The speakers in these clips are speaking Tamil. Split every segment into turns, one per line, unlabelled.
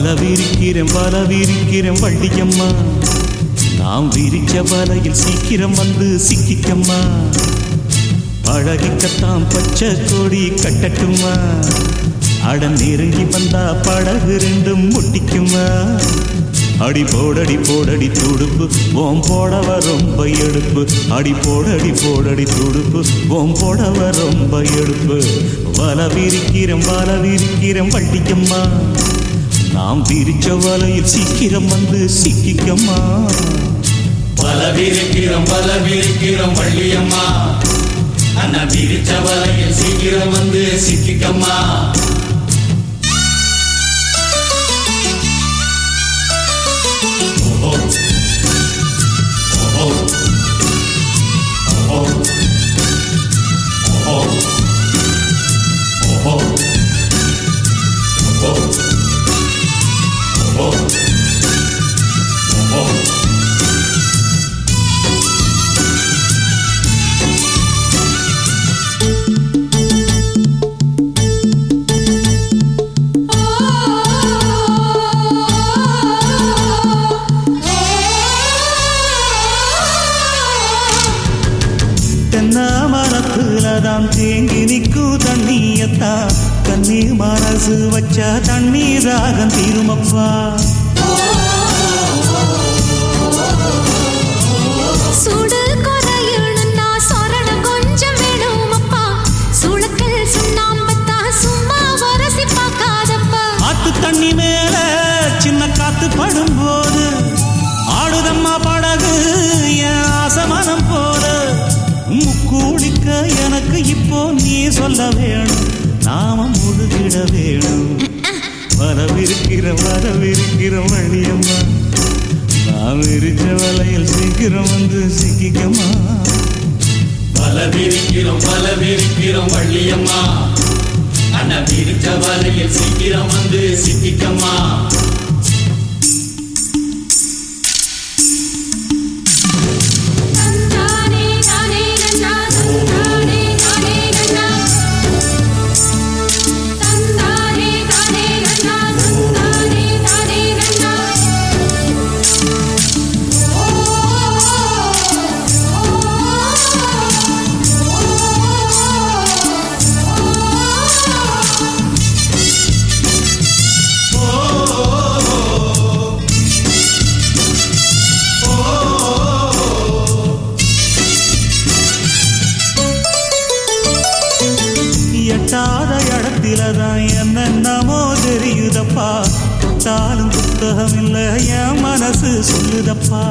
விரிக்கிறேன் வல விரிக்கிறேன் வள்ளியம்மா நாம் விரிச்ச வலையில் சீக்கிரம் வந்து சிக்கிக்கம்மா பழகிக்கத்தான் பச்சை கொடி கட்டட்டுமா அட நெருங்கி வந்தா படகு ரெண்டும் முட்டிக்குமா அடி போடடி போடடி துடுப்பு ஓம் போடவ ரொம்ப எடுப்பு அடி போடடி போடடி துடுப்பு ஓம் போடவ ரொம்ப எடுப்பு வல விரிக்கிறேன் வல விரிக்கிறேன் வள்ளிக்கம்மா நாம் விரிச்ச வலையில் சீக்கிரம் வந்து சிக்கிக்கம்மா
பல விரிக்கிறோம் பல விரிக்கிறோம் வள்ளியம்மா அண்ணா விரிச்ச வலையில் சீக்கிரம் வந்து சிக்கிக்கம்மா ஓஹோ. ஓஹோ. ஓஹோ. ஓஹோ. ஓஹோ. ஓஹோ. ஓஹோ. ஓஹோ.
தென்ன மரத்துலதான் தேங்கி நிற்கும் தண்ணியத்தா கண்ணி மனசு வச்சா தண்ணீர் ராகம் தீருமப்பா
சுடு குறையணும்னா சொரணம் கொஞ்சம் வேணும் அப்பா சுளுக்கல் சுண்ணாம்பத்தா சும்மா உரசி பார்க்காதப்பா
ஆத்து தண்ணி மேல சின்ன காத்து படும்போது ஆடுதம்மா படகு என் ஆசமனம் போல முக்கூளிக்க எனக்கு இப்போ நீ சொல்ல வேணும் நாம முழுகிட வேணும் வரவிருக்கிற வரவிருக்கிற வழியம்மா நான் விரிச்ச வலையில் சீக்கிரம் வந்து சிக்கிக்கம்மா
பல விரிக்கிறோம் பல விரிக்கிறோம் வள்ளியம்மா அண்ணா விரிச்ச வலையில் சீக்கிரம் வந்து சிக்கிக்கம்மா
தந்தானே தானே நன்னா தந்தானே தானே நன்னா தந்தானே தானே நன்னா தந்தானே தானே நன்னா
எட்டாத இடத்தில தான் என்னென்னமோ தெரியுதப்பா தொட்டாலும் புத்தகம் இல்ல என் மனசு சொல்லுதப்பா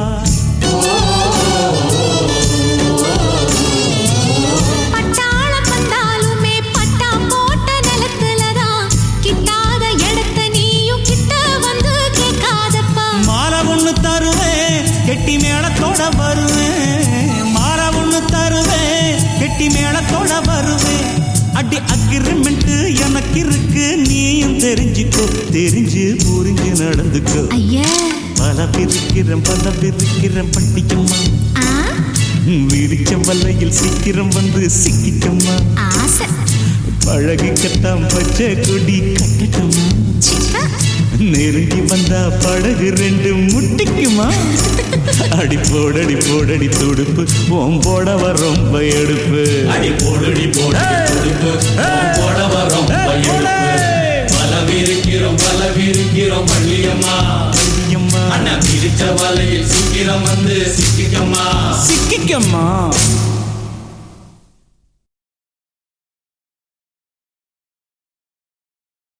பட்டாளம் வந்தாலுமே பட்டா போட்ட நிலத்துலதான் கிட்டாத இடத்த நீயும் கிட்ட வந்து கேட்காதப்பா
மாலை ஒண்ணு தருவேன் கெட்டி மேளத்தோட வருவேன் மாலை ஒண்ணு தருவேன் கெட்டி மேளத்தோட வருவேன் அடி அக்ரிமெண்ட் எனக்கு இருக்கு நீயும் தெரிஞ்சுக்கோ தெரிஞ்சு புரிஞ்சு நடந்துக்கோ
ஐயா
பல பிரிக்கிறேன் பல பிரிக்கிறேன் பட்டிக்கம்மா
ஆ
விரிச்ச வல்லையில் சீக்கிரம் வந்து சிக்கிக்கம்மா
ஆசை
பழகிக்கத்தான் பச்சை கொடி கட்டட்டம்மா
சிப்பா
நெருங்கி வந்தா படகு ரெண்டு முட்டிக்குமா அடி போடடி போடடி துடுப்பு ஓம் போடவ ரொம்ப எடுப்பு
அடி போடுடி போடுடி துடுப்பு போட வரோம் பல விரிக்கிறோம் பல விரிக்கிறோம் வள்ளியம்மா
ஐயம்மா,
அண்ணா விரிச்ச வலையில் சீக்கிரம் வந்து சிக்கிக்கம்மா
சிக்கிக்கம்மா